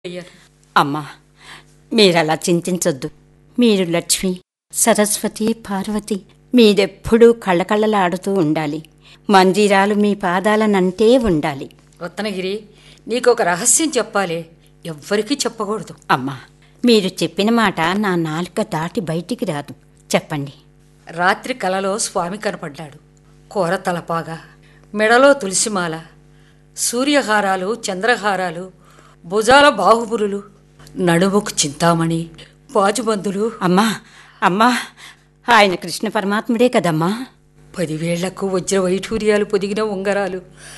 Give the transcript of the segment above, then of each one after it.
అయ్యారు అమ్మా మీరలా చింతించొద్దు మీరు లక్ష్మి సరస్వతి పార్వతి మీదెప్పుడూ కళ్ళకళ్ళలాడుతూ ఉండాలి మందిరాలు మీ పాదాలనంటే ఉండాలి రత్నగిరి నీకు ఒక రహస్యం చెప్పాలి ఎవ్వరికీ చెప్పకూడదు అమ్మా మీరు చెప్పిన మాట నా నాలుక దాటి బయటికి రాదు చెప్పండి రాత్రి కలలో స్వామి కనపడ్డాడు కూర తలపాగా మెడలో తులసిమాల సూర్యహారాలు చంద్రహారాలు భుజాల బాహుబులులు నడుముకు చింతామణి బాజుబందులు అమ్మా అమ్మా ఆయన కృష్ణ పరమాత్ముడే కదమ్మా పదివేళ్లకు వజ్ర వైఢూర్యాలు పొదిగిన ఉంగరాలు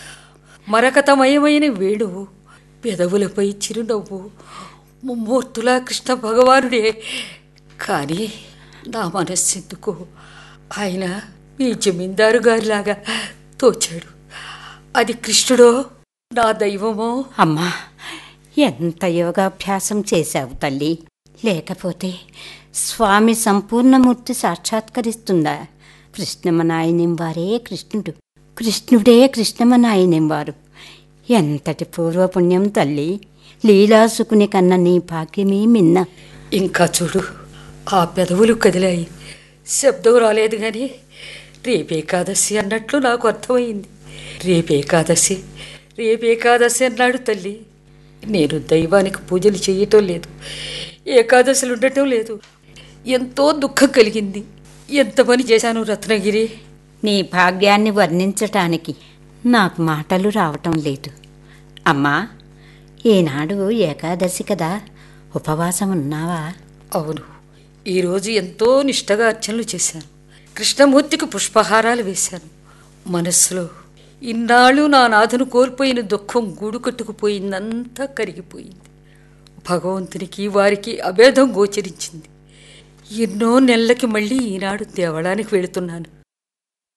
మరకతమయమైన వేణువు పెదవులపై చిరునవ్వు ముమ్మూర్తులా కృష్ణ భగవానుడే కానీ నా మనస్సెందుకు ఆయన మీ జమీందారు గారిలాగా తోచాడు అది కృష్ణుడో నా దైవమో అమ్మా ఎంత యోగాభ్యాసం చేశావు తల్లి లేకపోతే స్వామి సంపూర్ణమూర్తి సాక్షాత్కరిస్తుందా కృష్ణమనాయనిం వారే కృష్ణుడు కృష్ణుడే కృష్ణమనాయనిం వారు ఎంతటి పూర్వపుణ్యం తల్లి లీలాసుకుని కన్న నీ భాగ్యమే మిన్న ఇంకా చూడు ఆ పెదవులు కదిలాయి శబ్దం రాలేదు కానీ రేపేకాదశి అన్నట్లు నాకు అర్థమైంది రేపేకాదశి రేపేకాదశి అన్నాడు తల్లి నేను దైవానికి పూజలు చేయటం లేదు ఏకాదశులు ఉండటం లేదు ఎంతో దుఃఖం కలిగింది ఎంత పని చేశాను రత్నగిరి నీ భాగ్యాన్ని వర్ణించటానికి నాకు మాటలు రావటం లేదు అమ్మా ఈనాడు ఏకాదశి కదా ఉపవాసం ఉన్నావా అవును ఈరోజు ఎంతో నిష్టగా అర్చనలు చేశాను కృష్ణమూర్తికి పుష్పహారాలు వేశాను మనస్సులో ఇన్నాళ్ళు నా నాథను కోల్పోయిన దుఃఖం గూడు కట్టుకుపోయిందంతా కరిగిపోయింది భగవంతునికి వారికి అభేదం గోచరించింది ఎన్నో నెలలకి మళ్ళీ ఈనాడు దేవడానికి వెళుతున్నాను